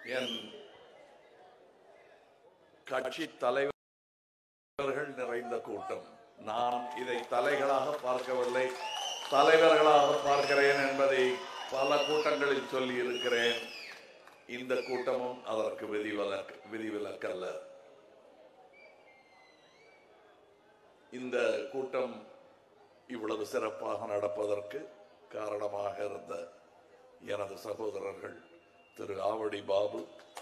என் கட்சி தலைவர்கள் நிறைந்த கூட்டம் நான் இதை தலைகளாக பார்க்கவில்லை தலைவர்களாக பார்க்கிறேன் என்பதை பல கூட்டங்களில் சொல்லி இருக்கிறேன் இந்த கூட்டமும் அதற்கு விதிவிலக்கு விதிவிலக்கல்ல இந்த கூட்டம் இவ்வளவு சிறப்பாக நடப்பதற்கு காரணமாக இருந்த எனது சகோதரர்கள் திரு ஆவடி பாபு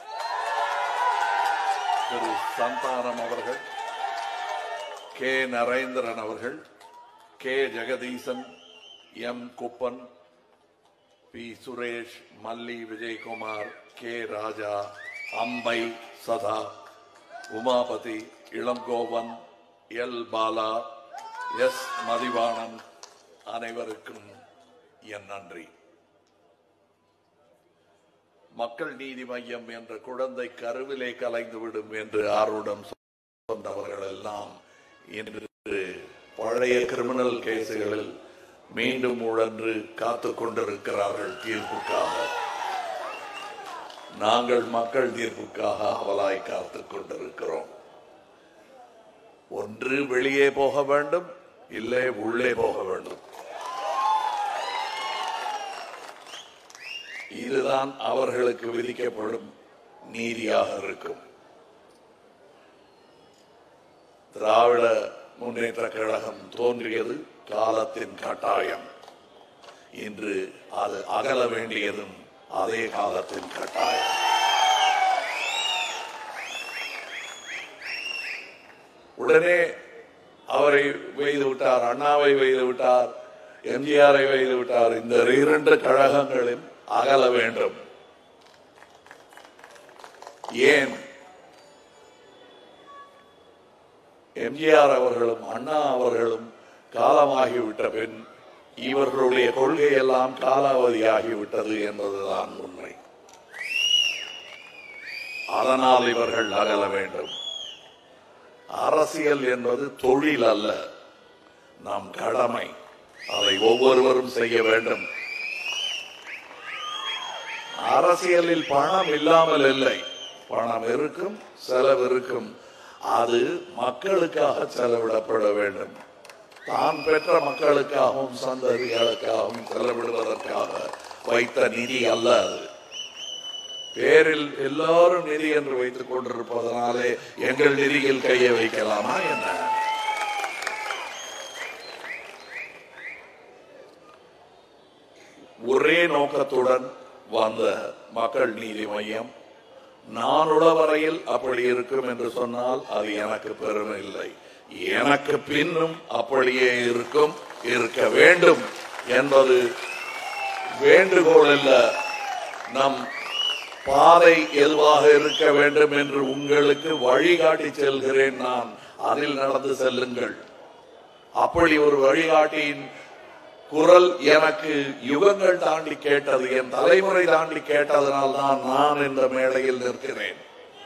திரு சந்தானம் அவர்கள் கே நரேந்திரன் அவர்கள் K Jagadeesan M Kuppan P Suresh Malli Vijayakumar K Raja Ambai Sadha Umapathi Ilangovan L Bala S Mathivanan அனைவருக்கும் என் நன்றி மக்கள் நீதி மையம் என்ற குழந்தை கருவிலே கலைந்துவிடும் என்று ஆர்வம் சொன்னவர்கள் எல்லாம் இன்று பழைய கிரிமினல் கேசுகளில் மீண்டும் உழன்று காத்துக் கொண்டிருக்கிறார்கள் தீர்ப்புக்காக நாங்கள் மக்கள் தீர்ப்புக்காக அவலாய் காத்துக் கொண்டிருக்கிறோம் ஒன்று வெளியே போக வேண்டும் இல்லை உள்ளே போக வேண்டும் இதுதான் அவர்களுக்கு விதிக்கப்படும் நீதியாக இருக்கும் திராவிட முன்னேற்ற கழகம் தோன்றியது காலத்தின் கட்டாயம் இன்று அது அகல வேண்டியதும் அதே காலத்தின் கட்டாயம் உடனே அவரை வைத்து விட்டார் அண்ணாவை வைத்து விட்டார் எம்ஜிஆரை வைத்து விட்டார் இந்த இரண்டு கழகங்களில் அகல வேண்டும் ஏன் எம்ஜிஆர் அவர்களும் அண்ணா அவர்களும் காலமாகிவிட்ட பின் இவர்களுடைய கொள்கையெல்லாம் காலாவதியாகிவிட்டது என்பதுதான் உண்மை அதனால் இவர்கள் அகல வேண்டும் அரசியல் என்பது தொழில் அல்ல நம் கடமை அதை ஒவ்வொருவரும் செய்ய வேண்டும் அரசியலில் பணம் இல்லாமல் இல்லை பணம் இருக்கும் செலவு இருக்கும் அது மக்களுக்காக செலவிடப்பட வேண்டும் தான் பெற்ற மக்களுக்காகவும் சந்ததிகளுக்காகவும் செலவிடுவதற்காக வைத்த நிதி அல்ல அது பேரில் எல்லாரும் நிதி என்று வைத்துக் கொண்டிருப்பதனாலே எங்கள் நிதியில் கையை வைக்கலாமா என்ன ஒரே நோக்கத்துடன் வந்த மக்கள் நீதி மையம் நான் உளவரையில் அப்படி இருக்கும் என்று சொன்னால் அது எனக்கு பெருமை இல்லை எனக்கு பின்னும் அப்படியே இருக்கும் இருக்க வேண்டும் என்பது வேண்டுகோள் அல்ல நம் பாதை எதுவாக இருக்க வேண்டும் என்று உங்களுக்கு வழிகாட்டி செல்கிறேன் நான் அதில் நடந்து செல்லுங்கள் அப்படி ஒரு வழிகாட்டியின் குரல் எனக்கு யுகங்கள் தாண்டி கேட்டது என் தலைமுறை தாண்டி கேட்டதனால் தான் நான் இந்த மேடையில் நிற்கிறேன்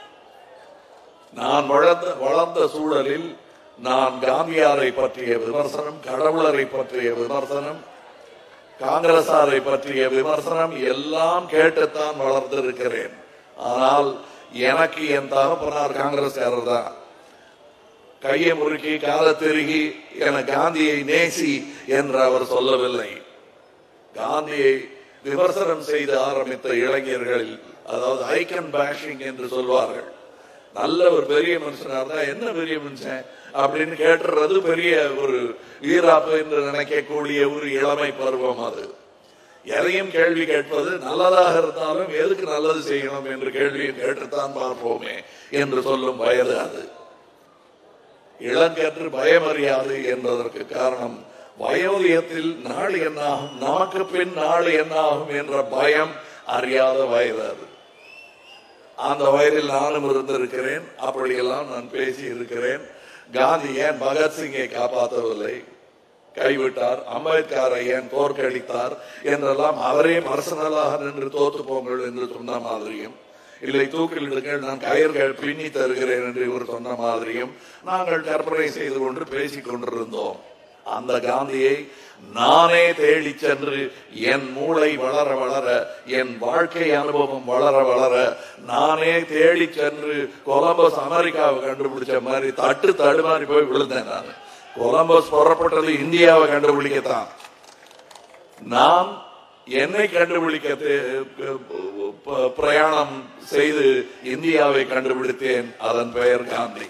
நான் வளர்ந்த வளர்ந்த சூழலில் நான் காந்தியாரை பற்றிய விமர்சனம் கடவுளரை பற்றிய விமர்சனம் காங்கிரசாரை பற்றிய விமர்சனம் எல்லாம் கேட்டுத்தான் வளர்ந்திருக்கிறேன் ஆனால் எனக்கு என் தகப்பனார் காங்கிரஸ்காரர் தான் கையை முறுக்கி கால திருகி என காந்தியை நேசி என்று அவர் சொல்லவில்லை காந்தியை விமர்சனம் செய்து ஆரம்பித்த இளைஞர்களில் அதாவது ஐக்கன் பேஷிங் என்று சொல்வார்கள் நல்ல ஒரு பெரிய மனுஷனா இருந்தா என்ன பெரிய மனுஷன் அப்படின்னு கேட்டுறது பெரிய ஒரு வீராப்பு என்று நினைக்கக்கூடிய ஒரு இளமை பருவம் அது எதையும் கேள்வி கேட்பது நல்லதாக இருந்தாலும் எதுக்கு நல்லது செய்யணும் என்று கேள்வியை கேட்டுத்தான் பார்ப்போமே என்று சொல்லும் வயது அது இளங்கன்று பயமறியாது என்பதற்கு காரணம் வயோதியத்தில் நாடு என்னாகும் நமக்கு பின் நாடு என்னாகும் என்ற பயம் அறியாத வயது அது அந்த வயதில் நானும் இருந்திருக்கிறேன் அப்படியெல்லாம் நான் பேசி இருக்கிறேன் காந்தி ஏன் பகத்சிங்கை காப்பாற்றவில்லை கைவிட்டார் அம்பேத்கரை ஏன் தோற்கடித்தார் என்றெல்லாம் அவரே பர்சனலாக நின்று தோத்து போங்கள் என்று சொன்ன மாதிரியும் இல்லை தூக்கிலிடுங்கள் நான் கயிர்கள் பின்னி தருகிறேன் என்று இவர் சொன்ன மாதிரியும் நாங்கள் கற்பனை செய்து கொண்டு பேசிக் கொண்டிருந்தோம் அந்த காந்தியை நானே தேடி சென்று என் மூளை வளர வளர என் வாழ்க்கை அனுபவம் வளர வளர நானே தேடி சென்று கொலம்பஸ் அமெரிக்காவை கண்டுபிடிச்ச மாதிரி தட்டு தடுமாறி போய் விழுந்தேன் நான் கொலம்பஸ் புறப்பட்டது இந்தியாவை கண்டுபிடிக்கத்தான் நான் என்னை கண்டுபிடிக்க தே- ப- பிரயாணம் செய்து இந்தியாவை கண்டுபிடித்தேன் அதன் பெயர் காந்தி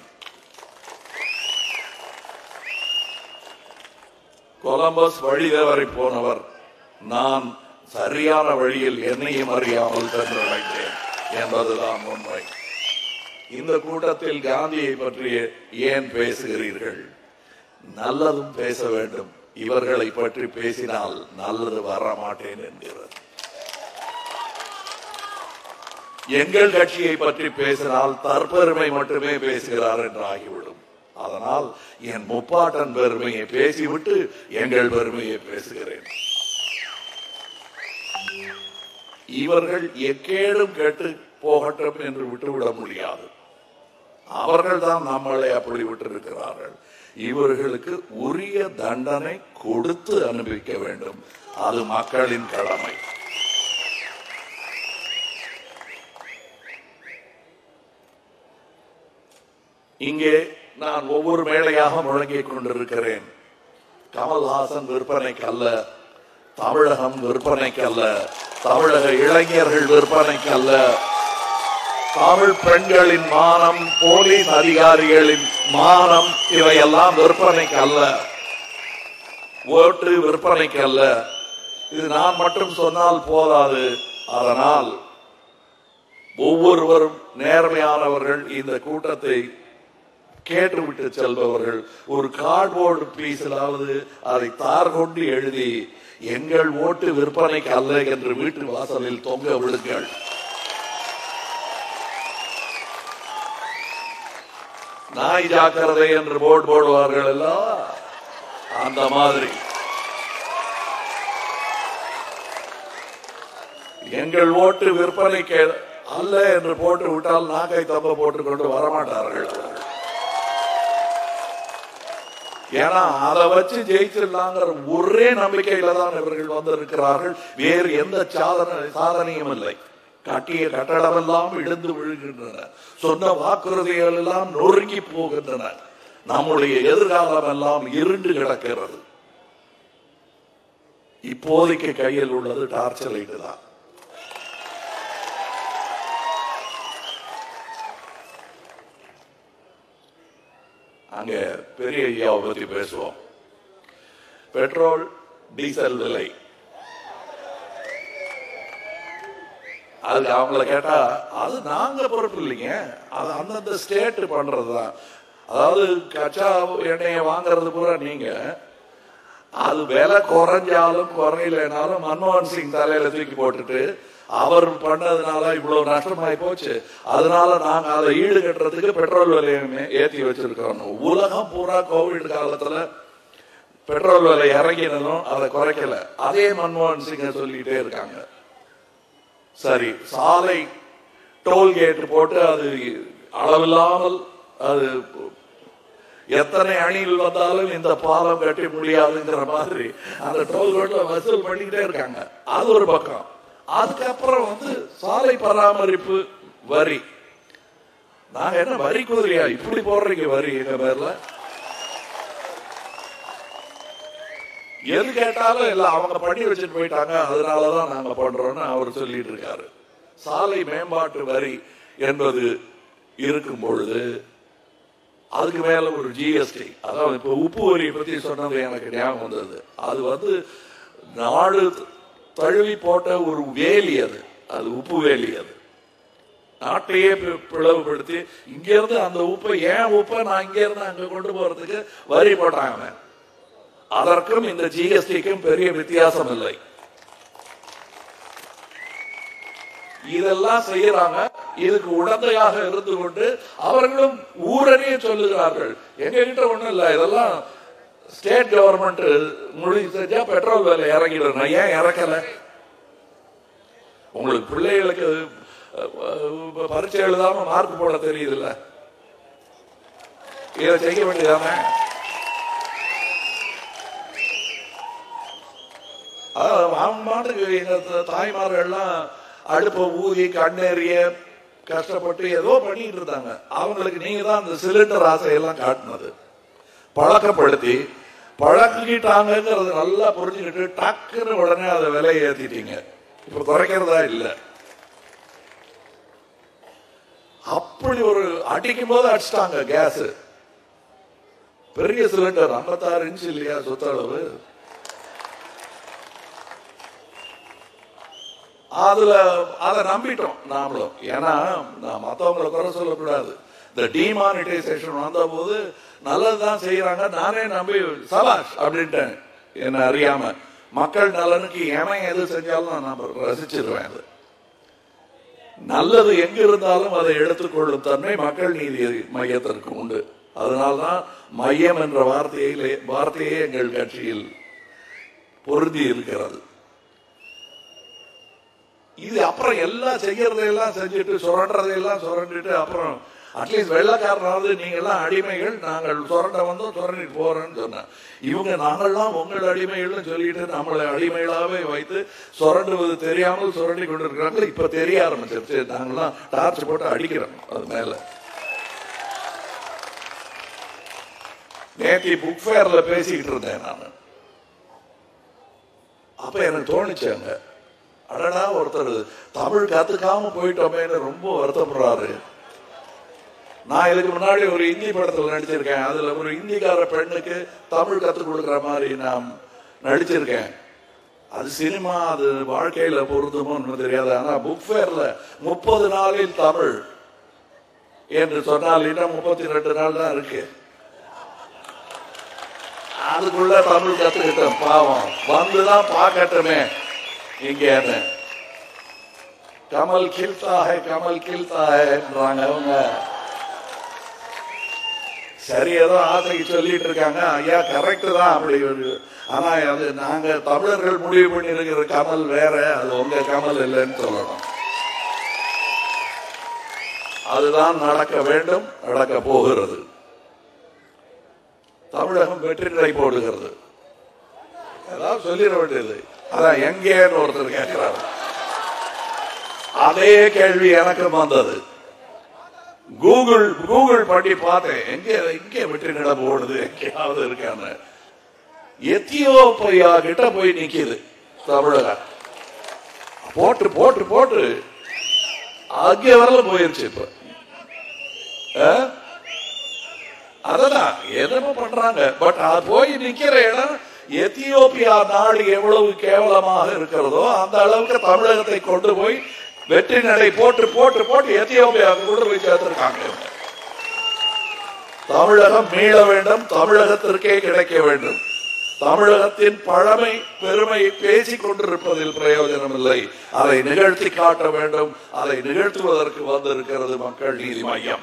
கொலம்பஸ் வழி தவறி போனவர் நான் சரியான வழியில் என்னையும் அறியாமல் சென்றடைந்தேன் என்பதுதான் உண்மை இந்த கூட்டத்தில் காந்தியை பற்றி ஏன் பேசுகிறீர்கள் நல்லதும் பேச வேண்டும் இவர்களை பற்றி பேசினால் நல்லது வர மாட்டேன் என்கிறது எங்கள் கட்சியை பற்றி பேசினால் தற்பெருமை மட்டுமே பேசுகிறார் என்று ஆகிவிடும் அதனால் என் முப்பாட்டன் பெருமையை பேசிவிட்டு எங்கள் பெருமையை பேசுகிறேன் இவர்கள் எக்கேடும் கேட்டு போகட்டும் என்று விட்டுவிட முடியாது அவர்கள் தான் நம்மளை அப்படி விட்டிருக்கிறார்கள் இவர்களுக்கு உரிய தண்டனை கொடுத்து அனுபவிக்க வேண்டும் அது மக்களின் கடமை இங்கே நான் ஒவ்வொரு மேடையாக முழங்கிக் கொண்டிருக்கிறேன் கமல்ஹாசன் விற்பனைக்கு அல்ல தமிழகம் விற்பனைக்கு அல்ல தமிழக இளைஞர்கள் விற்பனைக்கு அல்ல தமிழ் பெண்களின் மானம் போலீஸ் அதிகாரிகளின் மானம் இவையெல்லாம் விற்பனைக்கு அல்ல ஓட்டு விற்பனைக்கு அல்ல இது நான் மட்டும் சொன்னால் போதாது அதனால் ஒவ்வொருவரும் நேர்மையானவர்கள் இந்த கூட்டத்தை கேட்டுவிட்டு செல்பவர்கள் ஒரு கார்ட்போர்டு பீஸிலாவது அதை தார் கொண்டு எழுதி எங்கள் ஓட்டு விற்பனைக்கு அல்ல என்று வீட்டு வாசலில் தொங்க விடுங்கள் நாய் ஜாக்கிரதை என்று போர்டு போடுவார்கள் எல்லாம் அந்த மாதிரி எங்கள் ஓட்டு விற்பனைக்கு அல்ல என்று போட்டு விட்டால் நாக்கை தப்ப போட்டுக் கொண்டு வரமாட்டார்கள் அவர்கள். ஏன்னா அதை வச்சு ஜெயிச்சிடலாங்கிற ஒரே நம்பிக்கையில தான் இவர்கள் வந்திருக்கிறார்கள் வேறு எந்த சாதனை சாதனையும் இல்லை கட்டிய கட்டடம் எல்லாம் இடிந்து விழுகின்றன சொன்ன வாக்குறுதிகள் எல்லாம் நொறுங்கி போகின்றன நம்முடைய எதிர்காலம் எல்லாம் இருண்டு கிடக்கிறது இப்போதைக்கு கையில் உள்ளது டார்ச் லைட் தான் அங்க பெரிய ஐயாவை பத்தி பேசுவோம் பெட்ரோல் டீசல் விலை அதுக்கு அவங்கள கேட்டா அது நாங்க பொறுப்பு இல்லைங்க அது அந்தந்த ஸ்டேட் பண்றதுதான் அதாவது கச்சா எண்ணெயை வாங்குறது பூரா நீங்க அது விலை குறைஞ்சாலும் குறையலைனாலும் மன்மோகன் சிங் தலையில தூக்கி போட்டுட்டு அவர் பண்ணதுனால இவ்வளவு நஷ்டமாயி போச்சு அதனால நாங்க அதை ஈடு கட்டுறதுக்கு பெட்ரோல் விலையை ஏத்தி வச்சிருக்கோம் உலகம் பூரா கோவிட் காலத்துல பெட்ரோல் விலை இறங்கினதும் அதை குறைக்கல அதே மன்மோகன் சிங்க சொல்லிட்டே இருக்காங்க சரி சாலை டோல்கேட் போட்டு அது அளவில்லாமல் அது எத்தனை அணியில் வந்தாலும் இந்த பாலம் கட்டி முடியாதுங்கிற மாதிரி அந்த டோல்கேட்ல வசூல் பண்ணிக்கிட்டே இருக்காங்க அது ஒரு பக்கம் அதுக்கப்புறம் வந்து சாலை பராமரிப்பு வரி நாங்க என்ன வரி குதிரையா இப்படி போடுறீங்க வரி எங்க பேர்ல எது கேட்டாலும் இல்ல அவங்க பண்ணி வச்சுட்டு போயிட்டாங்க அதனாலதான் நாங்க பண்றோம்னு அவர் சொல்லிட்டு இருக்காரு சாலை மேம்பாட்டு வரி என்பது இருக்கும் பொழுது அதுக்கு மேல ஒரு ஜிஎஸ்டி அதாவது இப்ப உப்பு வரியை பத்தி சொன்னது எனக்கு ஞாபகம் வந்தது அது வந்து நாடு தழுவி போட்ட ஒரு வேலி அது அது உப்பு வேலி அது நாட்டையே பி- பிளவுபடுத்தி இங்க இருந்து அந்த உப்பை ஏன் உப்பை நான் இங்க இருந்து அங்க கொண்டு போறதுக்கு வரி போட்டாங்க அவன். அதற்கும் இந்த ஜிஎஸ்டிக்கும் பெரிய வித்தியாசம் இல்லை இதெல்லாம் செய்யறாங்க இதுக்கு உடந்தையாக இருந்து கொண்டு அவர்களும் ஊரறிய சொல்லுகிறார்கள் எங்க கிட்ட ஒண்ணும் இல்ல இதெல்லாம் ஸ்டேட் கவர்மெண்ட் முடி செஞ்சா பெட்ரோல் விலை இறங்கிடணும் ஏன் இறக்கல உங்களுக்கு பிள்ளைகளுக்கு அஹ், அஹ், பரீட்சை எழுதாம மார்க் போட தெரியுதுல்ல இதை செய்ய வேண்டியதானே அஹ் அவங்க மாட்டுக்கு எங்க த- தாய்மார்கள்லாம் அடுப்பை ஊதி கண்ணேறிய கஷ்டப்பட்டு ஏதோ பண்ணிட்டு இருந்தாங்க அவங்களுக்கு நீங்க தான் அந்த சிலிண்டர் ஆசையெல்லாம் காட்டினது பழக்கப்படுத்தி பழக்கிட்டாங்கிறது நல்லா புரிஞ்சுக்கிட்டு டக்குன்னு உடனே அதை விலையை ஏத்திட்டீங்க இப்ப குறைக்கிறதா இல்லை அப்படி ஒரு அடிக்கும் போது அடிச்சிட்டாங்க கேஸ் பெரிய சிலிண்டர் 56 இன்ச் இல்லையா சுத்தளவு அதுல அதை நம்பிட்டோம் நாமளும் ஏன்னா நான் மத்தவங்களை குறை சொல்லக்கூடாது இந்த டிமானிட்டைசேஷன் வந்த போது நல்லதுதான் செய்யறாங்க நானே நம்பி சபாஷ் அப்படின்ட்டேன் என்ன அறியாம மக்கள் நலனுக்கு எவன் எது செஞ்சாலும் நான் ரசிச்சிருவேன் அது நல்லது எங்க இருந்தாலும் அதை எடுத்துக்கொள்ளும் தன்மை மக்கள் நீதி மையத்திற்கு உண்டு அதனால்தான் மையம் என்ற வார்த்தையிலே வார்த்தையே எங்கள் கட்சியில் பொருந்தி இருக்கிறது இது அப்புறம் எல்லாம் செய்யறதையெல்லாம் செஞ்சுட்டு சுரண்டதையெல்லாம் சுரண்டிட்டு அப்புறம் அட்லீஸ்ட் வெள்ளக்காரனாவது நீங்க எல்லாம் அடிமைகள் நாங்கள் சுரண்ட வந்தோம் சுரண்டிட்டு போறோம்னு சொன்னேன் இவங்க நாங்கள்லாம் உங்கள் அடிமைகள்னு சொல்லிட்டு நம்மளை அடிமைகளாவே வைத்து சுரண்டுவது தெரியாமல் சுரண்டி கொண்டிருக்கிறாங்க இப்ப தெரிய ஆரம்பிச்சிருச்சு நாங்கெல்லாம் டார்ச் போட்டு அடிக்கிறோம் அது மேல நேத்தி புக் ஃபேர்ல பேசிக்கிட்டு இருந்தேன் நான் அப்ப எனக்கு தோணுச்சாங்க அடடா ஒருத்தர் தமிழ் கத்துக்காம போயிட்டோமேன்னு ரொம்ப வருத்தப்படுறாரு நான் இதுக்கு முன்னாடி ஒரு இந்தி படத்துல நடிச்சிருக்கேன் அதுல ஒரு இந்திக்கார பெண்ணுக்கு தமிழ் கத்துக் கொடுக்கிற மாதிரி நான் நடிச்சிருக்கேன் அது சினிமா அது வாழ்க்கையில பொருந்துமோன்னு தெரியாது ஆனா புக் ஃபேர்ல முப்பது நாளில் தமிழ் என்று சொன்னால் இன்னும் முப்பத்தி ரெண்டு நாள் தான் இருக்கு அதுக்குள்ள தமிழ் கத்துக்கிட்டேன் பாவம் வந்துதான் பார்க்கட்டுமே இங்க கமல் கில்தா ஹை கமல் கில்தா ஹைன்றாங்க அவங்க சரி ஏதோ ஆசைக்கு சொல்லிட்டு இருக்காங்க ஐயா கரெக்ட் தான் அப்படி ஒரு ஆனா அது நாங்க தமிழர்கள் முடிவு பண்ணி இருக்கிற கமல் வேற அது உங்க கமல் இல்லைன்னு சொல்லணும் அதுதான் நடக்க வேண்டும் நடக்க போகிறது தமிழகம் வெற்றி நடை போடுகிறது ஏதாவது சொல்லிட வேண்டியது அதான் எங்கேன்னு ஒருத்தர் கேட்கிறாரு அதே கேள்வி எனக்கும் வந்தது கூகுள் கூகுள் பண்ணி பார்த்தேன் எங்க எங்க வெற்றி நட போடுது எங்கேயாவது இருக்கான்னு எத்தியோப்பியா கிட்ட போய் நிக்குது தமிழகம் போட்டு போட்டு போட்டு அங்கே வரல போயிருச்சு இப்ப ஆ? அததான் என்னமோ பண்றாங்க பட் அது போய் நிக்கிற இடம் எத்தியோப்பியா நாடு எவ்வளவு கேவலமாக இருக்கிறதோ அந்த அளவுக்கு தமிழகத்தை கொண்டு போய் வெற்றி நடை போட்டு போட்டு போட்டு எத்தியோப்பியாவுக்கு கொண்டு போய் சேர்த்திருக்காங்க இவங்க. தமிழகம் மீள வேண்டும் தமிழகத்திற்கே கிடைக்க வேண்டும் தமிழகத்தின் பழமை பெருமையை பேசிக் கொண்டிருப்பதில் பிரயோஜனம் இல்லை அதை நிகழ்த்தி காட்ட வேண்டும் அதை நிகழ்த்துவதற்கு வந்திருக்கிறது மக்கள் நீதி மையம்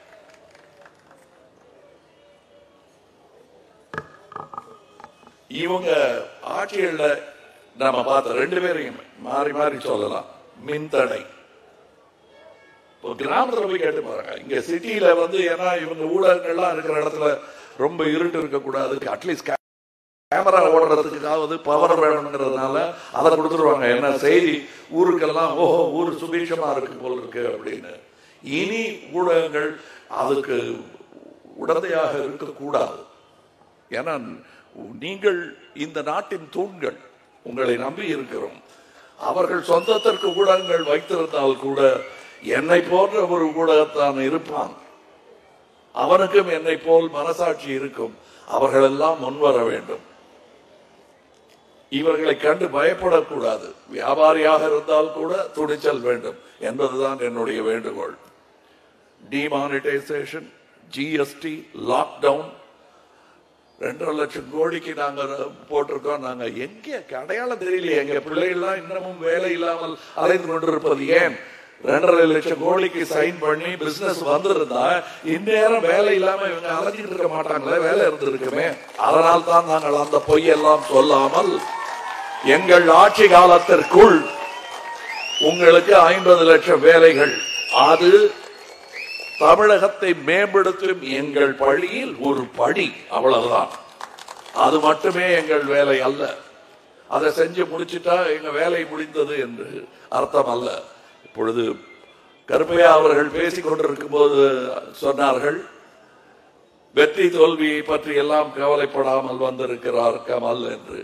இவங்க ஆட்சிகள்ல நம்ம பார்த்த ரெண்டு பேரையும் மாறி மாறி சொல்லலாம் மின்தடை இப்போ கிராமத்துல போய் கேட்டு பாருங்க இங்க சிட்டியில வந்து ஏன்னா இவங்க ஊடகங்கள்லாம் இருக்கிற இடத்துல ரொம்ப இருட்டு இருக்கக்கூடாது அட்லீஸ்ட் கேமரா ஓடுறதுக்காவது பவர் வேணுங்கிறதுனால அதை கொடுத்துருவாங்க ஏன்னா செய்தி ஊருக்கெல்லாம் ஓஹோ ஊர் சுபீட்சமா இருக்கு போல இருக்கு அப்படின்னு இனி ஊடகங்கள் அதுக்கு உடந்தையாக இருக்கக்கூடாது ஏன்னா நீங்கள் இந்த நாட்டின் தூண்கள் உங்களை நம்பி இருக்கிறோம் அவர்கள் சொந்தத்திற்கு ஊடகங்கள் வைத்திருந்தால் கூட என்னை போன்ற ஒரு ஊடகத்தான் இருப்பான் அவனுக்கும் என்னை போல் மனசாட்சி இருக்கும் அவர்கள் எல்லாம் முன்வர வேண்டும் இவர்களை கண்டு பயப்படக்கூடாது வியாபாரியாக இருந்தால் கூட துணிச்சல் வேண்டும் என்பதுதான் என்னுடைய வேண்டுகோள் டிமானிட்டைசேஷன் ஜிஎஸ்டி லாக்டவுன் ரெண்டரை லட்சம் கோடிக்கு நாங்க போட்டிருக்கோம் நாங்க எங்க அடையாளம் தெரியலையே எங்க பிள்ளைகள்லாம் இன்னமும் வேலை இல்லாமல் அலைந்து கொண்டிருப்பது ஏன் ரெண்டரை லட்சம் கோடிக்கு சைன் பண்ணி பிசினஸ் வந்திருந்தா இந்நேரம் வேலை இல்லாம இவங்க அலைஞ்சிட்டு இருக்க மாட்டாங்களே வேலை இருந்திருக்குமே அதனால் தான் நாங்கள் அந்த பொய்யெல்லாம் சொல்லாமல் எங்கள் ஆட்சி காலத்திற்குள் உங்களுக்கு ஐம்பது லட்சம் வேலைகள் அது தமிழகத்தை மேம்படுத்தும் எங்கள் பள்ளியில் ஒரு படி அவ்வளவுதான் அது மட்டுமே எங்கள் வேலை அல்ல அதை செஞ்சு முடிச்சிட்டா எங்க வேலை முடிந்தது என்று அர்த்தம் அல்ல இப்பொழுது கருப்பையா அவர்கள் பேசிக் கொண்டிருக்கும் போது சொன்னார்கள் வெற்றி தோல்வியை பற்றி எல்லாம் கவலைப்படாமல் வந்திருக்கிறார் கமல் என்று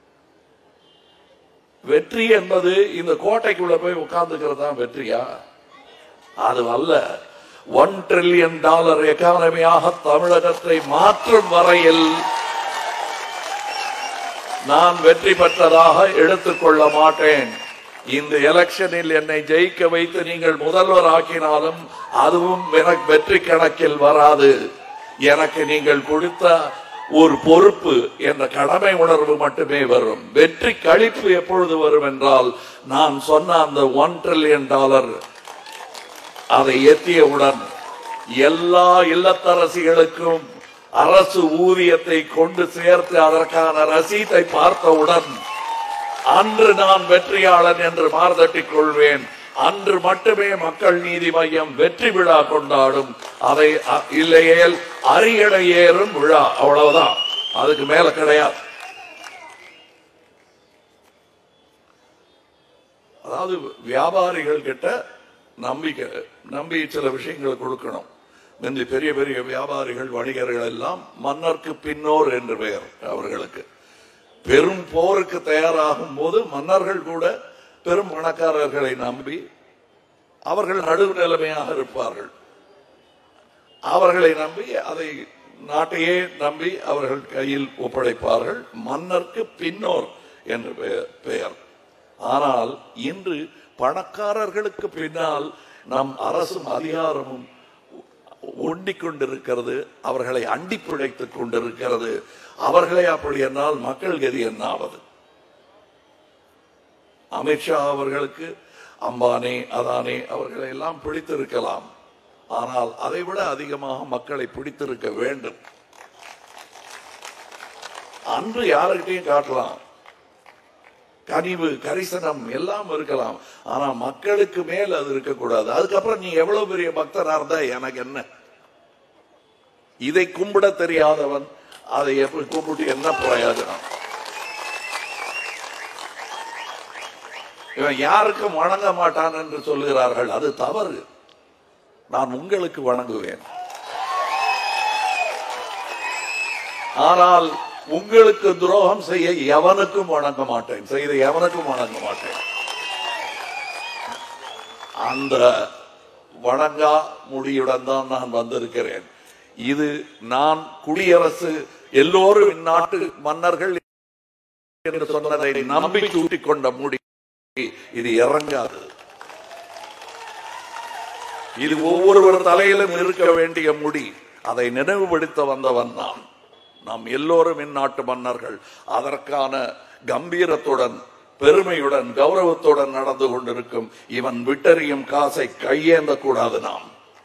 வெற்றி என்பது இந்த கோட்டைக்குள்ள போய் உட்கார்ந்துக்கிறது தான் வெற்றியா அது அல்ல ஒன் ட்ரில்லியன் டாலர் எக்கானமியாக தமிழகத்தை மாற்றும் வரையில் நான் வெற்றி பெற்றதாக எடுத்துக்கொள்ள மாட்டேன் இந்த எலெக்ஷனில் என்னை ஜெயிக்க வைத்து நீங்கள் முதல்வர் ஆக்கினாலும் அதுவும் எனக்கு வெற்றி கணக்கில் வராது எனக்கு நீங்கள் கொடுத்த ஒரு பொறுப்பு என்ற கடமை உணர்வு மட்டுமே வரும் வெற்றி கழிப்பு எப்பொழுது வரும் என்றால் நான் சொன்ன அந்த ஒன் ட்ரில்லியன் டாலர் அதை எத்தியவுடன் எல்லா இல்லத்தரசிகளுக்கும் அரசு ஊதியத்தை கொண்டு சேர்த்து அதற்கான ரசீதை பார்த்தவுடன் அன்று நான் வெற்றியாளன் என்று மார்தட்டிக் கொள்வேன் அன்று மட்டுமே மக்கள் நீதி மையம் வெற்றி விழா கொண்டாடும் அதை அ- இல்லையேல் அரியணை ஏறும் விழா அவ்வளவுதான் அதுக்கு மேல கிடையாது அதாவது வியாபாரிகள் கிட்ட நம்பிக்கை நம்பி சில விஷயங்களை கொடுக்கணும் முந்தி பெரிய பெரிய வியாபாரிகள் வணிகர்கள் எல்லாம் மன்னர்க்கு பின்னோர் என்று பெயர் அவர்களுக்கு பெரும் போருக்கு தயாராகும் போது மன்னர்கள் கூட பெரும் பணக்காரர்களை நம்பி அவர்கள் நடுநிலைமையாக இருப்பார்கள் அவர்களை நம்பி அதை நாட்டையே நம்பி அவர்கள் கையில் ஒப்படைப்பார்கள் மன்னர்க்கு பின்னோர் என்று பெயர்- பெயர் ஆனால் இன்று பணக்காரர்களுக்கு பின்னால் நம் அரசும் அதிகாரமும் ஒண்டிக் கொண்டிருக்கிறது அவர்களை அண்டி பிழைத்துக் கொண்டிருக்கிறது அவர்களே அப்படி என்றால் மக்கள் கதி என்ன ஆவது அமித்ஷா அவர்களுக்கு அம்பானி அதானி அவர்களை எல்லாம் பிடித்திருக்கலாம் ஆனால் அதைவிட அதிகமாக மக்களை பிடித்திருக்க வேண்டும் அன்று யாருக்கிட்டையும் காட்டலாம் கனிவு கரிசனம் எல்லாம் இருக்கலாம் ஆனா மக்களுக்கு மேல் அது இருக்கக்கூடாது அதுக்கப்புறம் நீ எவ்வளவு பெரிய பக்தரா இருந்தா எனக்கு என்ன இதை கும்பிட தெரியாதவன் அதை எப்படி கும்பிட்டு என்ன பிரயோஜனம் இவன் யாருக்கும் வணங்க மாட்டான் என்று சொல்லுகிறார்கள் அது தவறு நான் உங்களுக்கு வணங்குவேன் ஆனால் உங்களுக்கு துரோகம் செய்ய எவனுக்கும் வணங்க மாட்டேன் செய்த எவனுக்கும் வணங்க மாட்டேன் அந்த வணங்கா முடியுடன் தான் நான் வந்திருக்கிறேன் இது நான் குடியரசு எல்லோரும் இந்நாட்டு மன்னர்கள் என்று சொன்னதை நம்பி சூட்டிக் கொண்ட முடி இது இறங்காது இது ஒவ்வொருவர் தலையிலும் இருக்க வேண்டிய முடி அதை நினைவுபடுத்த வந்தவன் நான் நாம் எல்லோரும் இந்நாட்டு மன்னர்கள் அதற்கான கம்பீரத்துடன் பெருமையுடன் கௌரவத்துடன் நடந்து கொண்டிருக்கும் இவன் விட்டறியும் காசை கையேந்த கூடாது நாம்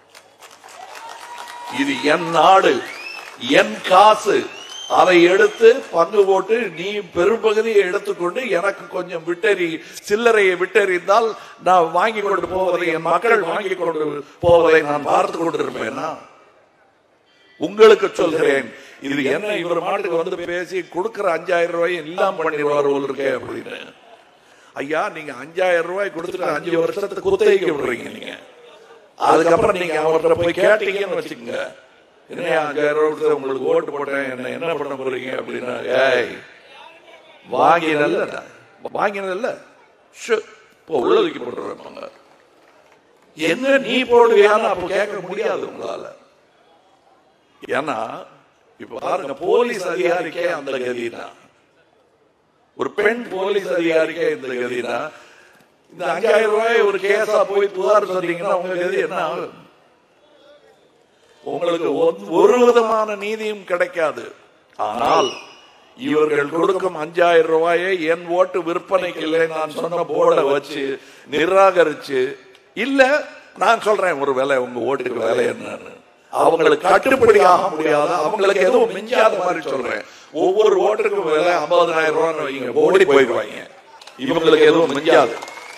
இது என் நாடு என் காசு அதை எடுத்து பங்கு போட்டு நீ பெரும்பகுதியை எடுத்துக்கொண்டு எனக்கு கொஞ்சம் விட்டறி சில்லறையை விட்டறிந்தால் நான் வாங்கி கொண்டு போவதை என் மக்கள் வாங்கி கொண்டு போவதை நான் பார்த்து கொண்டிருப்பேனா உங்களுக்கு சொல்கிறேன் இது என்ன இவர் மாட்டுக்கு வந்து பேசி கொடுக்கிற அஞ்சாயிரம் ரூபாய் எல்லாம் பண்ணிடுவார் போல இருக்கே அப்படின்னு ஐயா நீங்க அஞ்சாயிரம் ரூபாய் கொடுத்துட்டு அஞ்சு வருஷத்துக்கு குத்தகைக்கு விடுறீங்க நீங்க அதுக்கப்புறம் நீங்க அவர்கிட்ட போய் கேட்டீங்கன்னு வச்சுக்கோங்க என்ன அஞ்சாயிரம் ரூபாய் கொடுத்து உங்களுக்கு ஓட்டு போட்டேன் என்ன என்ன பண்ண போறீங்க அப்படின்னா ஏய் வாங்கினல்ல வாங்கினதில்ல ஷு, போ உள்ள தூக்கி போட்டுருவாங்க என்ன நீ போடுவியான்னு அப்ப கேட்க முடியாது உங்களால ஏன்னா இப்ப பாருங்க போலீஸ் அதிகாரிக்கே அந்த கதினா ஒரு பெண் போலீஸ் அதிகாரிக்கே இந்த கதினா இந்த அஞ்சாயிரம் ரூபாய் ஒரு கேஸா போய் புகார் சொன்னீங்கன்னா உங்க கதி என்ன ஆகும் உங்களுக்கு ஒ- ஒரு விதமான நீதியும் கிடைக்காது ஆனால் இவர்கள் கொடுக்கும் அஞ்சாயிரம் ரூபாயை என் ஓட்டு விற்பனைக்கு இல்லை நான் சொன்ன போர்டை வச்சு நிராகரிச்சு இல்ல நான் சொல்றேன் ஒரு விலை உங்க ஓட்டுக்கு விலை என்னன்னு அவங்களுக்கு கட்டுப்படி ஆக முடியாத அவங்களுக்கு எதுவும் மிஞ்சாத மாதிரி சொல்றேன் ஒவ்வொரு ஓட்டுக்கும் விலை ஐம்பதாயிரம் ரூபான்னு வைங்க ஓடி போயிடுவாங்க இவங்களுக்கு எதுவும் மிஞ்சாது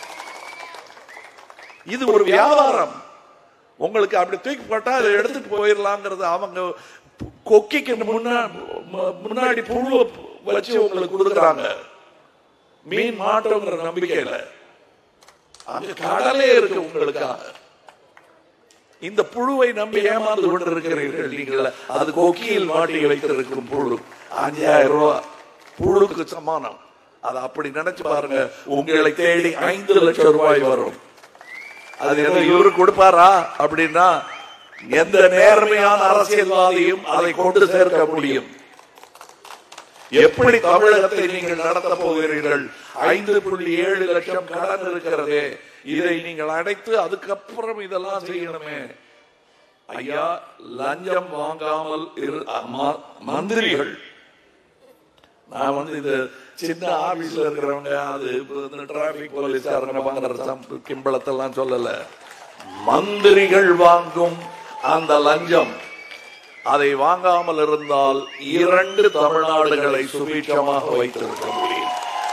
இது ஒரு வியாபாரம் உங்களுக்கு அப்படி தூக்கி போட்டா அதை எடுத்துட்டு போயிடலாங்கிறது அவங்க கொக்கிக்கு முன்னா- மு- முன்னாடி புழு வச்சு உங்களுக்கு கொடுக்குறாங்க மீன் மாட்டோங்கிற நம்பிக்கை இல்லை அங்க கடலே இருக்கு உங்களுக்காக இந்த புழுவை நம்பி ஏமாந்து கொண்டிருக்கிறீர்கள் நீங்கள் அது கொக்கியில் மாட்டி வைத்திருக்கும் புழு அஞ்சாயிரம் ரூபாய் புழுக்கு சமானம் அது அப்படி நினைச்சு பாருங்க உங்களை தேடி ஐந்து லட்சம் ரூபாய் வரும் அது என்ன இவரு கொடுப்பாரா அப்படின்னா எந்த நேர்மையான அரசியல்வாதியும் அதை கொண்டு சேர்க்க முடியும் எப்படி தமிழகத்தை நீங்கள் நடத்த போகிறீர்கள் ஐந்து புள்ளி ஏழு லட்சம் கடன் இருக்கிறதே இதை நீங்கள் அடைத்து அதுக்கப்புறம் இதெல்லாம் செய்யணுமே ஐயா லஞ்சம் வாங்காமல் இரு ம- மந்திரிகள் நான் வந்து இது சின்ன ஆபீஸ்ல இருக்கிறவங்க அது டிராபிக் போலீஸ்காரங்க வாங்குற சம்பு கிம்பளத்தெல்லாம் சொல்லல மந்திரிகள் வாங்கும் அந்த லஞ்சம் அதை வாங்காமல் இருந்தால் இரண்டு தமிழ்நாடுகளை சுபீட்சமாக வைத்திருக்க முடியும்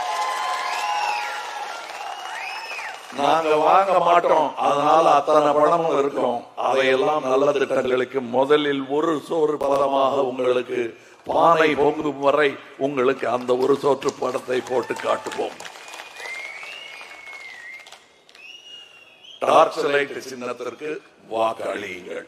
நாங்க வாங்க மாட்டோம் அதனால அத்தனை பணமும் இருக்கும் அதையெல்லாம் நல்ல திட்டங்களுக்கு முதலில் ஒரு சோறு பதமாக உங்களுக்கு பானை பொங்கும் வரை உங்களுக்கு அந்த ஒரு சோற்று படத்தை போட்டு காட்டுவோம் டார்ச் லைட் சின்னத்திற்கு வாக்களியுங்கள்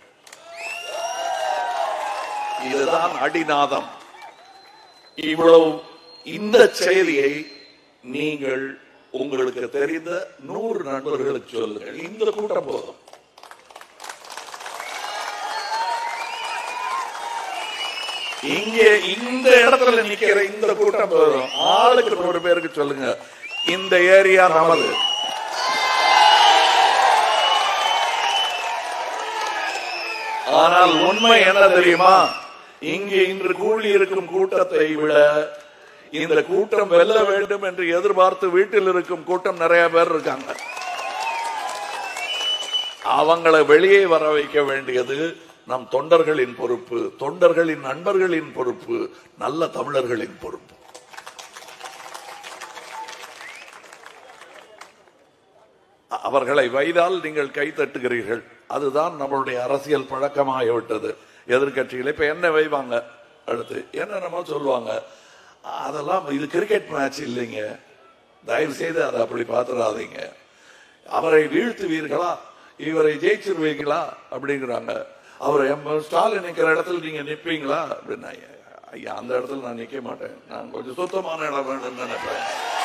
இதுதான் அடிநாதம் இவ்வளவு இந்த செய்தியை நீங்கள் உங்களுக்கு தெரிந்த நூறு நண்பர்களுக்கு சொல்லுங்கள் இந்த கூட்டம் போதும் இங்கே இந்த இடத்துல நிக்கிற இந்த கூட்டம் போதும் ஆளுக்கு நூறு பேருக்கு சொல்லுங்க இந்த ஏரியா நமது ஆனால் உண்மை என்ன தெரியுமா இங்கே இன்று கூடி இருக்கும் கூட்டத்தை விட இந்த கூட்டம் வெல்ல வேண்டும் என்று எதிர்பார்த்து வீட்டில் இருக்கும் கூட்டம் நிறைய பேர் இருக்காங்க அவங்களை வெளியே வர வைக்க வேண்டியது நம் தொண்டர்களின் பொறுப்பு தொண்டர்களின் நண்பர்களின் பொறுப்பு நல்ல தமிழர்களின் பொறுப்பு அவர்களை வைதால் நீங்கள் கை தட்டுகிறீர்கள் அதுதான் நம்மளுடைய அரசியல் பழக்கமாகிவிட்டது எதிர்கட்சிகள் இப்ப என்ன வைவாங்க அடுத்து என்னென்னமோ சொல்லுவாங்க அதெல்லாம் இது கிரிக்கெட் மேட்ச் இல்லைங்க தயவு செய்து அதை அப்படி பார்த்துடாதீங்க அவரை வீழ்த்துவீர்களா இவரை ஜெயிச்சிருவீங்களா அப்படிங்கிறாங்க அவர் எம் ஸ்டாலின் நிக்கிற இடத்துல நீங்க நிப்பீங்களா அப்படின்னா ஐயா அந்த இடத்துல நான் நிக்க மாட்டேன் நான் கொஞ்சம் சுத்தமான இடம் வேணும்னு நினைப்பேன்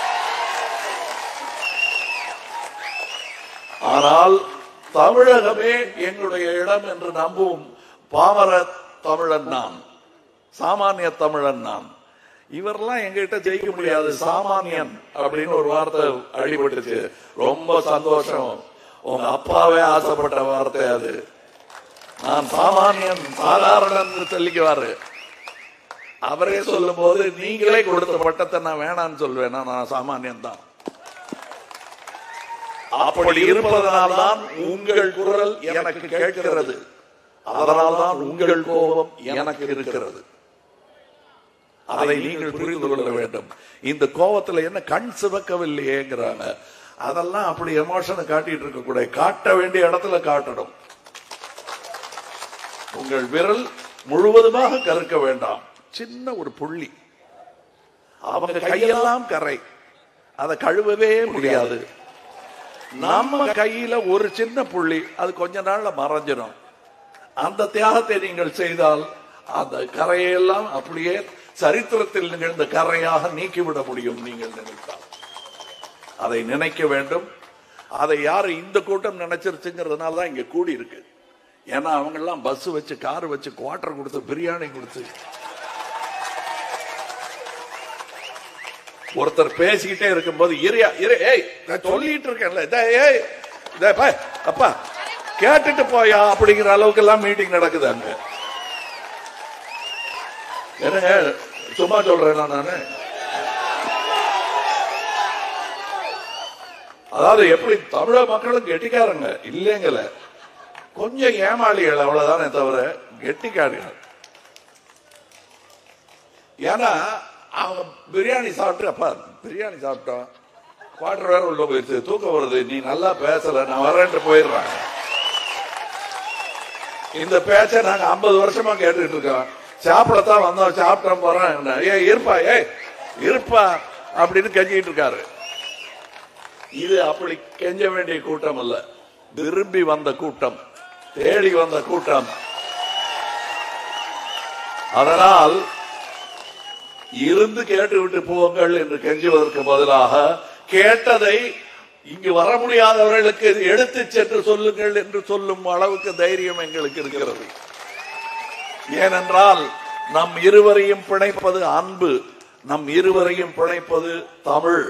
ஆனால் தமிழகமே எங்களுடைய இடம் என்று நம்பும் பாமர தமிழன் நான் சாமானிய தமிழன் நான் இவரெல்லாம் எங்ககிட்ட ஜெயிக்க முடியாது சாமானியன் அப்படின்னு ஒரு வார்த்தை அடிபட்டுச்சு ரொம்ப சந்தோஷம் உங்க அப்பாவே ஆசைப்பட்ட வார்த்தை அது நான் சாமானியன் சாதாரணன் சொல்லிக்குவாரு அவரே சொல்லும் போது நீங்களே கொடுத்த பட்டத்தை நான் வேணான்னு சொல்வேன் நான் சாமானியன் தான் அப்படி இருப்பதனால்தான் உங்கள் குரல் எனக்கு கேட்கிறது அதனால்தான் உங்கள் கோபம் எனக்கு இருக்கிறது அதை நீங்கள் புரிந்து கொள்ள வேண்டும் இந்த கோபத்துல என்ன கண் சிவக்கவில்லையேங்கிறாங்க அதெல்லாம் அப்படி எமோஷனை காட்டிட்டு இருக்க கூட காட்ட வேண்டிய இடத்துல காட்டணும் உங்கள் விரல் முழுவதுமாக கருக்க வேண்டாம் சின்ன ஒரு புள்ளி அவங்க கையெல்லாம் கரை அதை கழுவவே முடியாது நம்ம கையில ஒரு சின்ன புள்ளி அது கொஞ்ச நாள்ல மறைஞ்சிடும் அந்த தியாகத்தை நீங்கள் செய்தால் அந்த கரையெல்லாம் அப்படியே சரித்திரத்தில் நிகழ்ந்த கரையாக நீக்கிவிட முடியும் நீங்கள் நினைத்தால் அதை நினைக்க வேண்டும் அதை யாரு இந்த கூட்டம் நினைச்சிருச்சுங்கிறதுனால தான் இங்க கூடி இருக்கு ஏன்னா அவங்க எல்லாம் பஸ் வச்சு கார் வச்சு குவார்டர் கொடுத்து பிரியாணி கொடுத்து ஒருத்தர் பேசிக்கிட்டே இருக்கும்போது இரியா இரு ஏய் நான் சொல்லிட்டு இருக்கேன்ல இதா, ஏய் இதா, பா, அப்பா கேட்டுட்டு போயா அப்படிங்கிற அளவுக்கு எல்லாம் மீட்டிங் நடக்குது அங்க என்னங்க சும்மா சொல்றேன் நானு அதாவது எப்படி தமிழக மக்களும் கெட்டிக்காரங்க இல்லைங்கல கொஞ்சம் ஏமாளிகள் அவ்வளவுதானே தவிர கெட்டிக்காரர்கள் ஏன்னா அவங்க பிரியாணி சாப்பிட்டு அப்பா பிரியாணி சாப்பிட்டோம் குவார்டர் வேற உள்ள போயிடுச்சு தூக்கம் வருது நீ நல்லா பேசல நான் வரேன்ட்டு போயிடுறாங்க இந்த பேச்ச நாங்க ஐம்பது வருஷமா கேட்டுட்டு இருக்கோம் சாப்பிடத்தான் வந்தோம் சாப்பிட்டோம் போறோம் ஏய் இருப்பா ஏய் இருப்பா அப்படின்னு கெஞ்சிட்டு இருக்காரு இது அப்படி கெஞ்ச வேண்டிய கூட்டம் அல்ல விரும்பி வந்த கூட்டம் தேடி வந்த கூட்டம் அதனால் இருந்து கேட்டு விட்டு போங்கள் என்று கெஞ்சுவதற்கு பதிலாக கேட்டதை இங்கு வர முடியாதவர்களுக்கு எடுத்து சென்று சொல்லுங்கள் என்று சொல்லும் அளவுக்கு தைரியம் எங்களுக்கு இருக்கிறது ஏனென்றால் நம் இருவரையும் பிணைப்பது அன்பு நம் இருவரையும் பிணைப்பது தமிழ்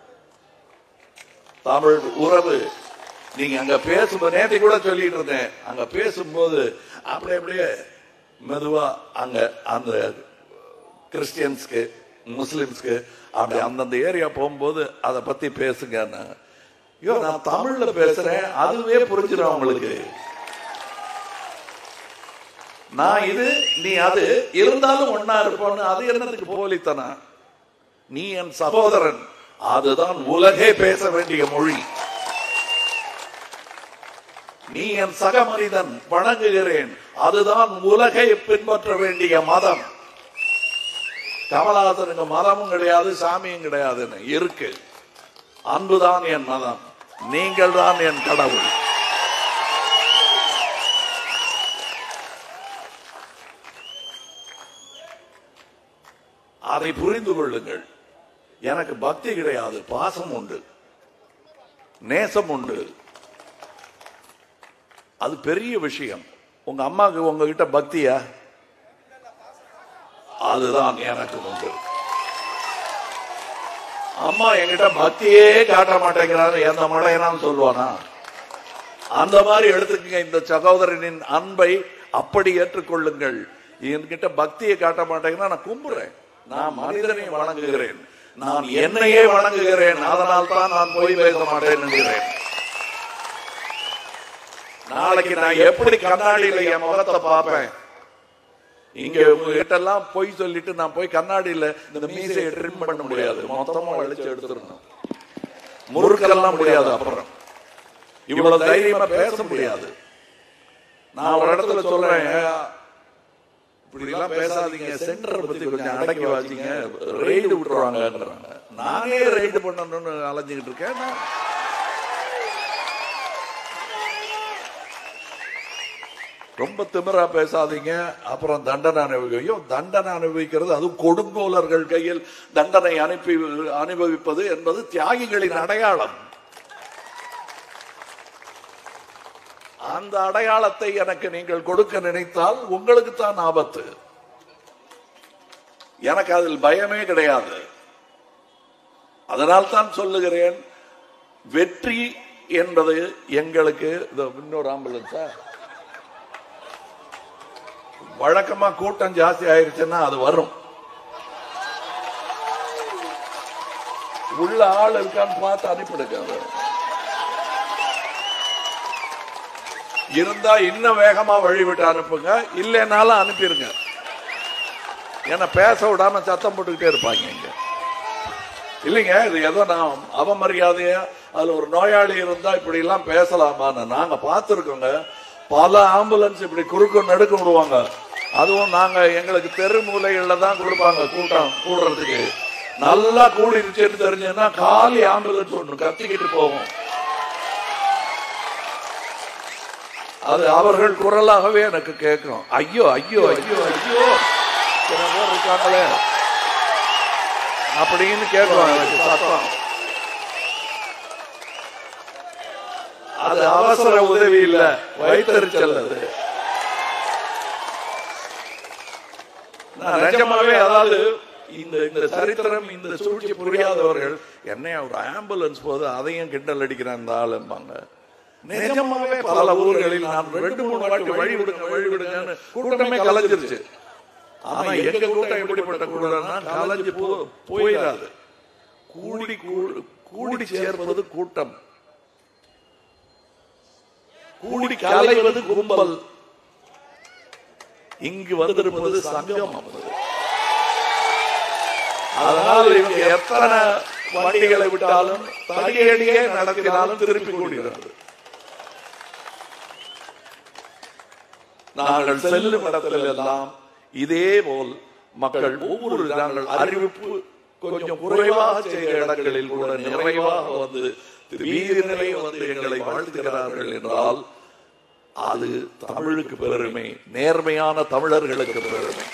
தமிழ் உறவு நீங்க அங்க பேசும்போது நேற்று கூட சொல்லிட்டு இருந்தேன் அங்க பேசும்போது அப்படியே அப்படியே மெதுவா அங்க அந்த கிறிஸ்டியன்ஸ்க்கு முஸ்லிம்ஸ்க்கு அப்படி அந்தந்த ஏரியா போகும்போது அதை பத்தி பேசுங்க ஐயோ நான் தமிழ்ல பேசுறேன் அதுவே புரிஞ்சிடும் அவங்களுக்கு நான் இது நீ அது இருந்தாலும் ஒன்னா இருப்போன்னு அது என்னதுக்கு போலித்தனா நீ என் சகோதரன் அதுதான் உலகே பேச வேண்டிய மொழி நீ என் சக மனிதன் வணங்குகிறேன் அதுதான் உலகை பின்பற்ற வேண்டிய மதம் கமலஹாசனுக்கு மதமும் கிடையாது சாமியும் கிடையாதுன்னு இருக்கு அன்புதான் என் மதம் நீங்கள் தான் என் கடவுள் அதை புரிந்து கொள்ளுங்கள் எனக்கு பக்தி கிடையாது பாசம் உண்டு நேசம் உண்டு அது பெரிய விஷயம் உங்க அம்மாவுக்கு உங்ககிட்ட பக்தியா அதுதான் எனக்கு உண்டு அம்மா என்கிட்ட பக்தியே காட்ட மாட்டேங்கிறாரு எந்த மடையனான்னு சொல்லுவானா அந்த மாதிரி எடுத்துக்கங்க இந்த சகோதரனின் அன்பை அப்படி ஏற்றுக்கொள்ளுங்கள் என்கிட்ட பக்தியை காட்ட மாட்டேங்கிறா நான் கும்புறேன் நான் மனிதனை வணங்குகிறேன் நான் என்னையே வணங்குகிறேன் அதனால் தான் நான் போய் பேச மாட்டேன் என்கிறேன் நாளைக்கு நான் எப்படி கண்ணாடியில என் முகத்தை பார்ப்பேன் இங்க உங்ககிட்ட எல்லாம் பொய் சொல்லிட்டு நான் போய் கண்ணாடியில இந்த மீசையை ட்ரிம் பண்ண முடியாது மொத்தமா வலிச்சு எடுத்துடணும் முறுக்கெல்லாம் முடியாது அப்புறம் இவ்வளவு தைரியமா பேச முடியாது நான் ஒரு இடத்துல சொல்றேன் இப்படி எல்லாம் பேசாதீங்க சென்டர் பத்தி கொஞ்சம் அடக்கி வச்சீங்க ரெய்டு விட்டுருவாங்கன்றாங்க நானே ரெய்டு பண்ணணும்னு அலைஞ்சுக்கிட்டு இருக்கேன் நான் ரொம்ப திமிரா பேசாதீங்க அப்புறம் தண்டனை அனுபவிக்கும் தண்டனை அனுபவிக்கிறது அது கொடுங்கோலர்கள் கையில் தண்டனை அனுப்பி அனுபவிப்பது என்பது தியாகிகளின் அடையாளம் அந்த அடையாளத்தை எனக்கு நீங்கள் கொடுக்க நினைத்தால் உங்களுக்கு தான் ஆபத்து எனக்கு அதில் பயமே கிடையாது அதனால் தான் சொல்லுகிறேன் வெற்றி என்பது எங்களுக்கு இதோ இன்னொரு ஆம்புலன்ஸா வழக்கமா கூட்டம் ஜாஸ்தி ஆயிருச்சுன்னா அது வரும் உள்ள ஆள் இருக்கான்னு பார்த்து அனுப்பிடுங்க அதை. இருந்தா இன்னும் வேகமா வழி விட்டு அனுப்புங்க இல்லைனாலும் அனுப்பிடுங்க ஏன்னா பேச விடாம சத்தம் போட்டுக்கிட்டே இருப்பாங்க இங்க இல்லைங்க இது ஏதோ நான் அவமரியாதையா அதுல ஒரு நோயாளி இருந்தா இப்படி எல்லாம் பேசலாமான்னு நாங்க பார்த்திருக்கோங்க பல ஆம்புலன்ஸ் இப்படி குறுக்க நடுக்க விடுவாங்க அதுவும் நாங்க எங்களுக்கு தெரு மூலைகள்ல தான் கொடுப்பாங்க கூட்டம் கூடுறதுக்கு நல்லா கூடிருச்சுன்னு தெரிஞ்சதுன்னா காலி ஆம்புலன்ஸ் ஒண்ணு கத்திக்கிட்டு போகும் அது அவர்கள் குரலாகவே எனக்கு கேட்கும் ஐயோ ஐயோ ஐயோ ஐயோ சில பேர் இருக்காங்களே அப்படின்னு கேட்கும் எனக்கு சத்தம் அது அவசர உதவி இல்ல வைத்தறிச்சல் அது நான் நிஜமாவே அதாவது இந்த இந்த சரித்திரம் இந்த சூழ்ச்சி புரியாதவர்கள் என்ன ஒரு ஆம்புலன்ஸ் போது அதையும் கிண்டல் அடிக்கிறான் இந்த ஆளும்பாங்க நிஜமாவே பல ஊர்களில் நான் ரெண்டு மூணு வாட்டி வழி விடுங்க வழி விடுங்கன்னு கூட்டமே கலைஞ்சிருச்சு ஆனா எங்க கூட்டம் எப்படிப்பட்ட கூட்டம்னா கலைஞ்சு போ- போயிடாது கூடி கூ- கூடி சேர்ப்பது கூட்டம் கூடி கலைவது கும்பல் இங்கு வந்திருப்பது சங்கம் அதனால் இவங்க எத்தனை வண்டிகளை விட்டாலும் தடியடியே நடத்தினாலும் திருப்பி கூடுகிறது நாங்கள் செல்லும் இடத்தில் எல்லாம் இதே போல் மக்கள் ஒவ்வொரு நாங்கள் அறிவிப்பு கொஞ்சம் குறைவாக செய்கிற இடங்களில் கூட நிறைவாக வந்து வீதிநிலை வந்து எங்களை வாழ்த்துகிறார்கள் என்றால் அது தமிழுக்கு பெருமை நேர்மையான தமிழர்களுக்கு பெருமை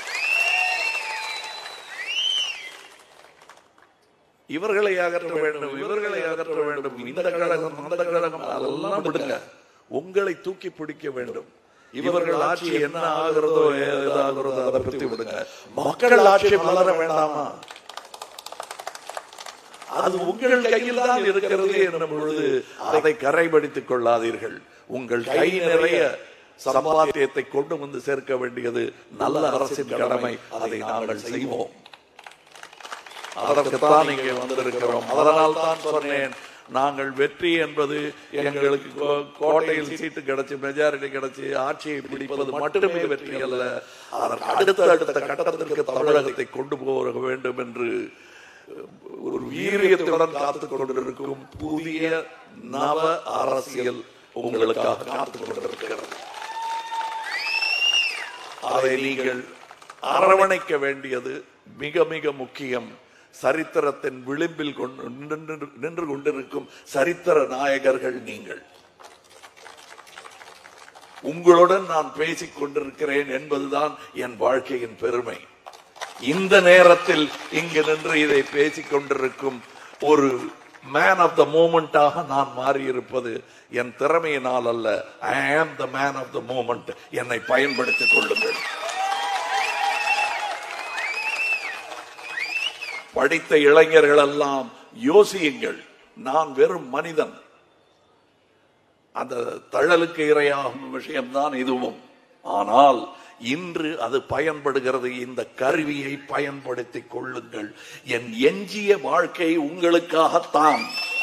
இவர்களை அகற்ற வேண்டும் இவர்களை அகற்ற வேண்டும் இந்த கழகம் அந்த கழகம் அதெல்லாம் விடுங்க உங்களை தூக்கி பிடிக்க வேண்டும் இவர்கள் ஆட்சி என்ன ஆகிறதோ ஏதாகிறதோ அதை பத்தி விடுங்க மக்கள் ஆட்சி மலர வேண்டாமா அது உங்கள் கையில் தான் இருக்கிறது என்னும் பொழுது அதை கரைபடித்துக் கொள்ளாதீர்கள் உங்கள் கை நிறைய சம்பாத்தியத்தை கொண்டு வந்து சேர்க்க வேண்டியது நல்ல அரசின் கடமை அதை நாங்கள் செய்வோம் அதற்குத்தான் இங்கே வந்திருக்கிறோம் அதனால் தான் சொன்னேன் நாங்கள் வெற்றி என்பது எங்களுக்கு கோ- கோட்டையில் சீட்டு கிடைச்சு மெஜாரிட்டி கிடைச்சு ஆட்சியை பிடிப்பது மட்டுமே வெற்றி அல்ல அதற்கு அடுத்த அடுத்த கட்டத்திற்கு தமிழகத்தை கொண்டு போக வேண்டும் என்று ஒரு வீரியத்துடன் காத்துக் கொண்டிருக்கும் புதிய நவ அரசியல் உங்களுக்காக காத்துக் கொண்டிருக்கிறது அதை நீங்கள் அரவணைக்க வேண்டியது மிக மிக முக்கியம் சரித்திரத்தின் விளிம்பில் கொண்டு நின்று நின்று கொண்டிருக்கும் சரித்திர நாயகர்கள் நீங்கள் உங்களுடன் நான் பேசிக் கொண்டிருக்கிறேன் என்பதுதான் என் வாழ்க்கையின் பெருமை இந்த நேரத்தில் இங்கு நின்று இதை பேசிக் கொண்டிருக்கும் ஒரு மேன் ஆஃப் த மூமெண்டாக நான் மாறியிருப்பது என் திறமையினால் அல்ல I am the man of the moment என்னை பயன்படுத்திக் கொள்ளுங்கள் படித்த இளைஞர்கள் எல்லாம் யோசியுங்கள் நான் வெறும் மனிதன் அந்த தழலுக்கு இரையாகும் விஷயம்தான் இதுவும் ஆனால் இன்று அது பயன்படுகிறது இந்த கருவியை பயன்படுத்திக் கொள்ளுங்கள் என் எஞ்சிய வாழ்க்கை உங்களுக்காகத்தான்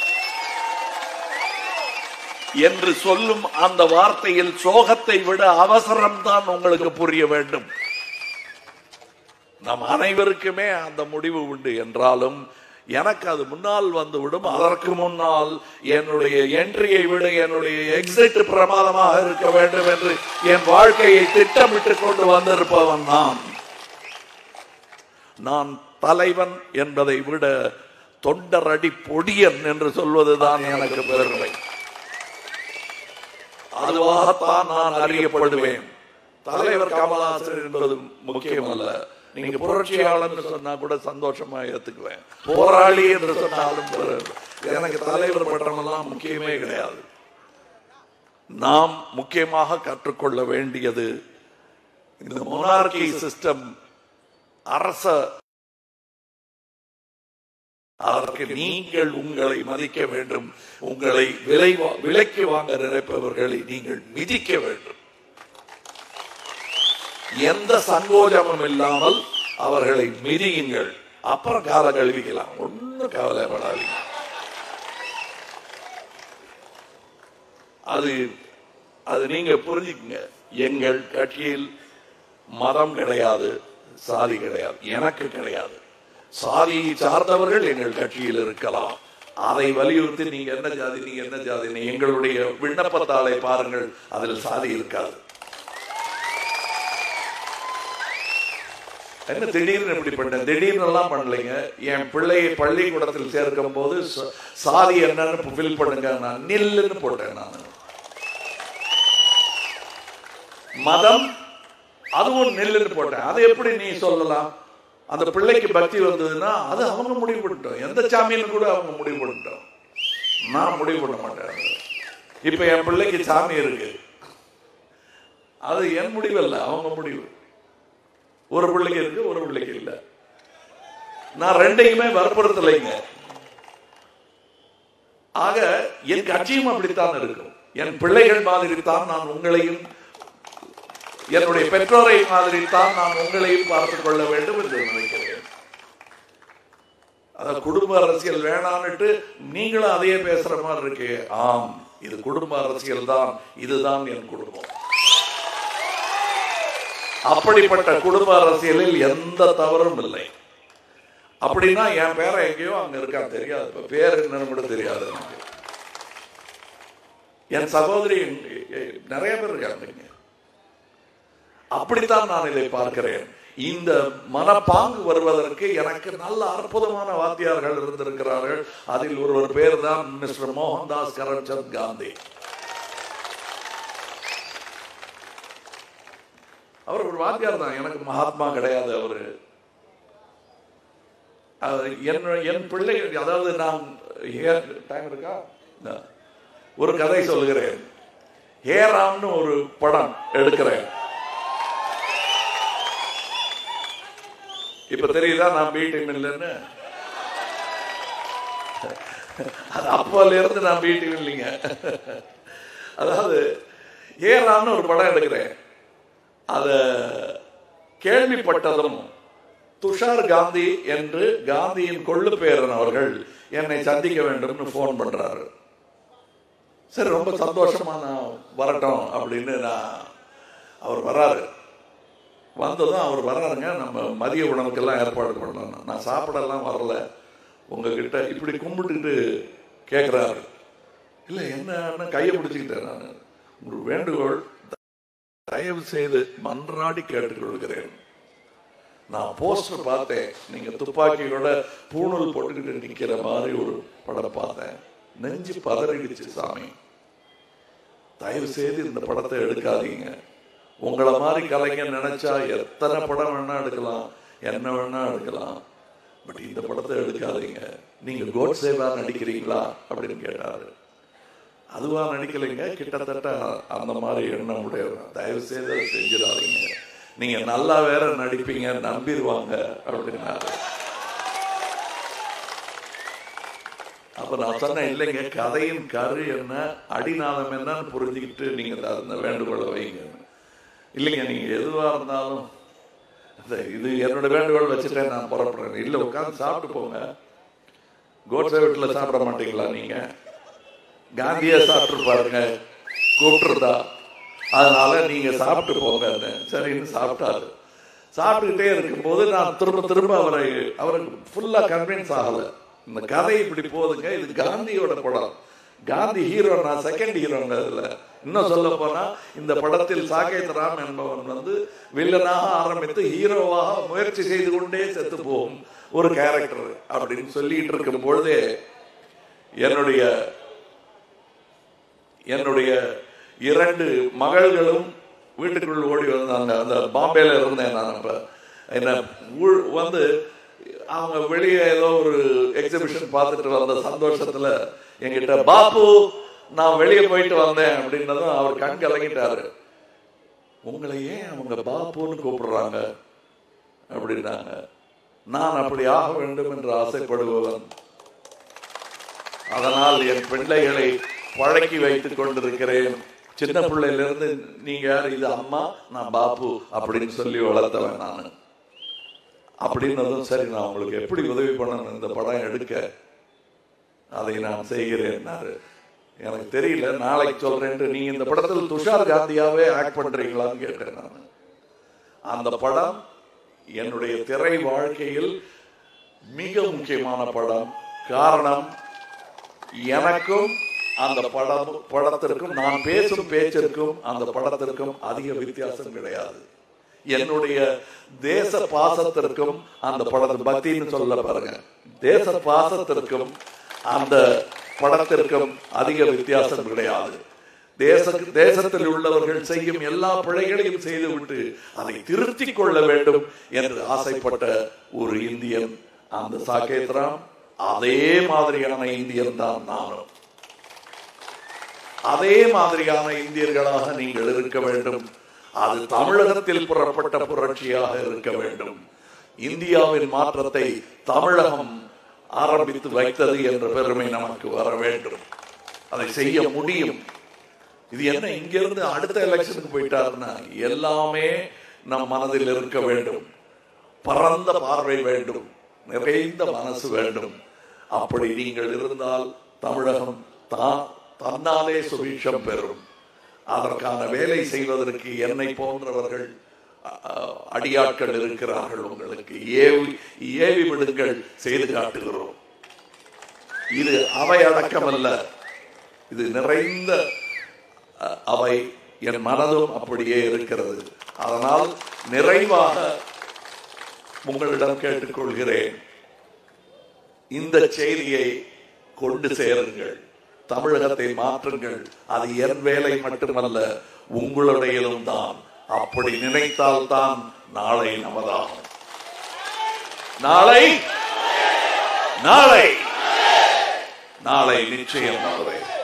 என்று சொல்லும் அந்த வார்த்தையில் சோகத்தை விட அவசரம்தான் உங்களுக்கு புரிய வேண்டும் நம் அனைவருக்குமே அந்த முடிவு உண்டு என்றாலும் எனக்கு அது முன்னால் வந்துவிடும் அதற்கு முன்னால் என்னுடைய என்ட்ரியை விட என்னுடைய எக்ஸிட் பிரமாதமாக இருக்க வேண்டும் என்று என் வாழ்க்கையை திட்டமிட்டு கொண்டு வந்திருப்பவன் நான் நான் தலைவன் என்பதை விட தொண்டரடி பொடியன் என்று சொல்வதுதான் எனக்கு பெருமை அதுவாகத்தான் நான் அறியப்படுவேன் தலைவர் கமலஹாசன் என்பது முக்கியம் அல்ல நீங்க புரட்சியாளர் சொன்னா கூட சந்தோஷமா ஏத்துக்குவேன் போராளி என்று சொன்னாலும் பரவாயில்லை. எனக்கு தலைவர் பட்டம் எல்லாம் முக்கியமே கிடையாது நாம் முக்கியமாக கற்றுக்கொள்ள வேண்டியது இந்த மொனார்கி சிஸ்டம் அரச அதற்கு நீங்கள் உங்களை மதிக்க வேண்டும் உங்களை விலை வா- விலைக்கு வாங்க நினைப்பவர்களை நீங்கள் மிதிக்க வேண்டும் எந்த சங்கோஜமும் இல்லாமல் அவர்களை மிதியுங்கள் அப்புறம் கால கழுவிக்கலாம் ஒன்னும் கவலைப்படாதீங்க அது அது நீங்க புரிஞ்சுக்கங்க எங்கள் கட்சியில் மதம் கிடையாது சாதி கிடையாது எனக்கு கிடையாது சாதியை சார்ந்தவர்கள் எங்கள் கட்சியில் இருக்கலாம் அதை வலியுறுத்தி நீங்க என்ன ஜாதி நீங்க என்ன ஜாதி நீ எங்களுடைய விண்ணப்பத்தாளை பாருங்கள் அதில் சாதி இருக்காது என்ன திடீர்னு இப்படி பண்ணேன் திடீர்னு எல்லாம் பண்ணலைங்க என் பிள்ளையை பள்ளிக்கூடத்தில் சேர்க்கும் போது ச- சாதி என்னன்னு ஃபில் பண்ணுங்க நான் நில்லுன்னு போட்டேன் நான் மதம் அதுவும் நெல்லுன்னு போட்டேன் அதை எப்படி நீ சொல்லலாம் அந்த பிள்ளைக்கு பக்தி வந்ததுன்னா அது அவங்க முடிவு பண்ணிட்டோம் எந்த சாமின்னு கூட அவங்க முடிவு பண்ணிட்டோம் நான் முடிவு பண்ண மாட்டேன் இப்ப என் பிள்ளைக்கு சாமி இருக்கு அது என் முடிவு இல்ல அவங்க முடிவு ஒரு பிள்ளைக்கு இருக்கு ஒரு பிள்ளைக்கு இல்ல நான் ரெண்டையுமே வற்புறுத்தலைங்க ஆக என் கட்சியும் அப்படித்தான் இருக்கும் என் பிள்ளைகள் மாதிரி தான் நான் உங்களையும் என்னுடைய பெற்றோரை மாதிரி தான் நான் உங்களையும் பார்த்துக் கொள்ள வேண்டும் என்று நினைக்கிறேன் அத குடும்ப அரசியல் வேணான்னுட்டு நீங்களும் அதையே பேசுற மாதிரி இருக்கு ஆம் இது குடும்ப அரசியல் தான் இதுதான் என் குடும்பம் அப்படிப்பட்ட குடும்ப அரசியலில் எந்த தவறும் இல்லை அப்படின்னா என் பேரை எங்கேயோ அங்க இருக்கா தெரியாது இப்ப பேர் என்னன்னு கூட தெரியாது எனக்கு என் சகோதரி எங்க- நிறைய பேர் இருக்காங்க இங்க. அப்படித்தான் நான் இதை பார்க்கிறேன் இந்த மனப்பாங்கு வருவதற்கு எனக்கு நல்ல அற்புதமான வாத்தியார்கள் இருந்திருக்கிறார்கள் அதில் ஒருவர் பேர் தான் மிஸ்டர் மோகன்தாஸ் கரம்சந்த் காந்தி அவர் ஒரு வாத்தியார் தான் எனக்கு மகாத்மா கிடையாது அவரு அவர் என் என் பிள்ளைகள் அதாவது நான் டைம் இருக்கா இந்த, ஒரு கதை சொல்லுகிறேன் ஹேராம்னு ஒரு படம் எடுக்கிறேன் இப்ப தெரியுதா நான் பி டீம் இல்லைன்னு அது அப்போல இருந்து நான் பி டீம் இல்லைங்க அதாவது ஹேராம்னு ஒரு படம் எடுக்கிறேன் அத கேள்விப்பட்டதும் துஷார் காந்தி என்று காந்தியின் கொள்ளு பேரன் அவர்கள் என்னை சந்திக்க வேண்டும்னு போன் பண்றாரு சரி ரொம்ப சந்தோஷமா நான் வரட்டும் அப்படின்னு நான் அவர் வர்றாரு வந்ததும் அவர் வர்றாருங்க நம்ம மதிய உணவுக்கெல்லாம் ஏற்பாடு பண்ணலாம் நான் சாப்பிடலாம் வரல உங்ககிட்ட இப்படி கும்பிட்டுட்டு கேட்குறாரு இல்லை என்ன கையை பிடிச்சிக்கிட்டேன் நான் ஒரு வேண்டுகோள் தயவு செய்து மன்றாடி கேட்டுக்கொள்கிறேன் நான் போஸ்டர் பார்த்தேன் நீங்க துப்பாக்கியோட பூணூல் போட்டுக்கிட்டு நிக்கிற மாதிரி ஒரு படம் பார்த்தேன் நெஞ்சு பதறிடுச்சு சாமி தயவு செய்து இந்த படத்தை எடுக்காதீங்க உங்களை மாதிரி கலைஞர் நினைச்சா எத்தனை படம் வேணா எடுக்கலாம் என்ன வேணா எடுக்கலாம் பட் இந்த படத்தை எடுக்காதீங்க நீங்க கோட் சேவா நடிக்கிறீங்களா அப்படின்னு கேட்டாரு அதுவா நடிக்கலைங்க கிட்டத்தட்ட அந்த மாதிரி எண்ணம் உடையவர் தயவு செய்து அதை செஞ்சிடாதீங்க நீங்க நல்லா வேற நடிப்பீங்க நம்பிடுவாங்க அப்படின்னாரு அப்ப நான் சொன்னேன் இல்லைங்க கதையின் கரு என்ன அடிநாதம் என்னன்னு புரிஞ்சுக்கிட்டு நீங்க அந்த வேண்டுகோளை வைங்க இல்லைங்க நீங்க எதுவா இருந்தாலும் இந்த இது என்னோட வேண்டுகோள் வச்சுட்டேன் நான் புறப்படுறேன் இல்ல உட்காந்து சாப்பிட்டு போங்க கோட்ஸை வீட்டுல சாப்பிட மாட்டீங்களா நீங்க காந்தியா சாப்பிட்டு பாருங்க கூப்பிட்டுருந்தா அதனால நீங்க சாப்பிட்டு போங்க சரின்னு சாப்பிட்டாரு சாப்பிட்டுக்கிட்டே இருக்கும்போது நான் திரும்ப திரும்ப அவரை அவருக்கு ஃபுல்லா கன்வின்ஸ் ஆகல இந்த கதை இப்படி போகுதுங்க இது காந்தியோட படம் காந்தி ஹீரோ நான் செகண்ட் ஹீரோங்க இதுல இன்னும் சொல்ல போனா இந்த படத்தில் சாகேத் ராம் என்பவன் வந்து வில்லனாக ஆரம்பித்து ஹீரோவாக முயற்சி செய்து கொண்டே செத்து போகும் ஒரு கேரக்டர் அப்படின்னு சொல்லிட்டு இருக்கும் பொழுதே என்னுடைய என்னுடைய இரண்டு மகள்களும் வீட்டுக்குள் ஓடி வந்தாங்க அந்த பாம்பேல இருந்தேன் நான் அப்ப என்ன ஊழ்- வந்து அவங்க வெளியே ஏதோ ஒரு எக்ஸிபிஷன் பார்த்துட்டு வந்த சந்தோஷத்துல என்கிட்ட பாப்பு நான் வெளியே போயிட்டு வந்தேன் அப்படின்னதும் அவர் கண் கலங்கிட்டாரு உங்களை ஏன் அவங்க பாப்புன்னு கூப்பிடுறாங்க அப்படின்னாங்க நான் அப்படி ஆக வேண்டும் என்று ஆசைப்படுபவன் அதனால் என் பிள்ளைகளை பழக்கி வைத்துக் கொண்டிருக்கிறேன் சின்ன பிள்ளையிலிருந்து நீங்க யார் இது அம்மா நான் பாப்பு அப்படின்னு சொல்லி வளர்த்தவன் நான் அப்படின்னதும் சரி நான் உங்களுக்கு எப்படி உதவி பண்ணணும் இந்த படம் எடுக்க அதை நான் செய்கிறேன்னாரு எனக்கு தெரியல நாளைக்கு சொல்றேன் நீங்க இந்த படத்தில் துஷார் காந்தியாவே ஆக்ட் பண்றீங்களான்னு கேட்டேன் நான் அந்த படம் என்னுடைய திரை வாழ்க்கையில் மிக முக்கியமான படம் காரணம் எனக்கும் அந்த படம் படத்திற்கும் நான் பேசும் பேச்சிற்கும் அந்த படத்திற்கும் அதிக வித்தியாசம் கிடையாது என்னுடைய தேச பாசத்திற்கும் அந்த படத்து பக்தின்னு சொல்ல பாருங்க தேச பாசத்திற்கும் அந்த படத்திற்கும் அதிக வித்தியாசம் கிடையாது தேச தேசத்தில் உள்ளவர்கள் செய்யும் எல்லா பிழைகளையும் செய்துவிட்டு அதை திருத்திக் கொள்ள வேண்டும் என்று ஆசைப்பட்ட ஒரு இந்தியன் அந்த சாகேத் ராம் அதே மாதிரியான இந்தியன் தான் நானும் அதே மாதிரியான இந்தியர்களாக நீங்கள் இருக்க வேண்டும் அது தமிழகத்தில் புறப்பட்ட புரட்சியாக இருக்க வேண்டும் இந்தியாவின் மாற்றத்தை தமிழகம் ஆரம்பித்து வைத்தது என்ற பெருமை நமக்கு வர வேண்டும் அதை செய்ய முடியும் இது என்ன இங்கிருந்து அடுத்த எலெக்ஷனுக்கு போயிட்டாருன்னா எல்லாமே நம் மனதில் இருக்க வேண்டும் பரந்த பார்வை வேண்டும் நிறைந்த மனசு வேண்டும் அப்படி நீங்கள் இருந்தால் தமிழகம் தான் தன்னாலே சுபீட்சம் பெறும் அதற்கான வேலை செய்வதற்கு என்னை போன்றவர்கள் அஹ், அடியாட்கள் இருக்கிறார்கள் உங்களுக்கு ஏவி ஏவி விடுங்கள் செய்து காட்டுகிறோம் இது அவை அடக்கமல்ல இது நிறைந்த அஹ், அவை என் மனதும் அப்படியே இருக்கிறது அதனால் நிறைவாக உங்களிடம் கேட்டுக்கொள்கிறேன் இந்த செய்தியை கொண்டு சேருங்கள் தமிழகத்தை மாற்றுங்கள் அது என் வேலை மட்டுமல்ல உங்களுடையதும் தான் அப்படி நினைத்தால் தான் நாளை நமதாகும் நாளை நாளை நாளை நிச்சயம் நமதே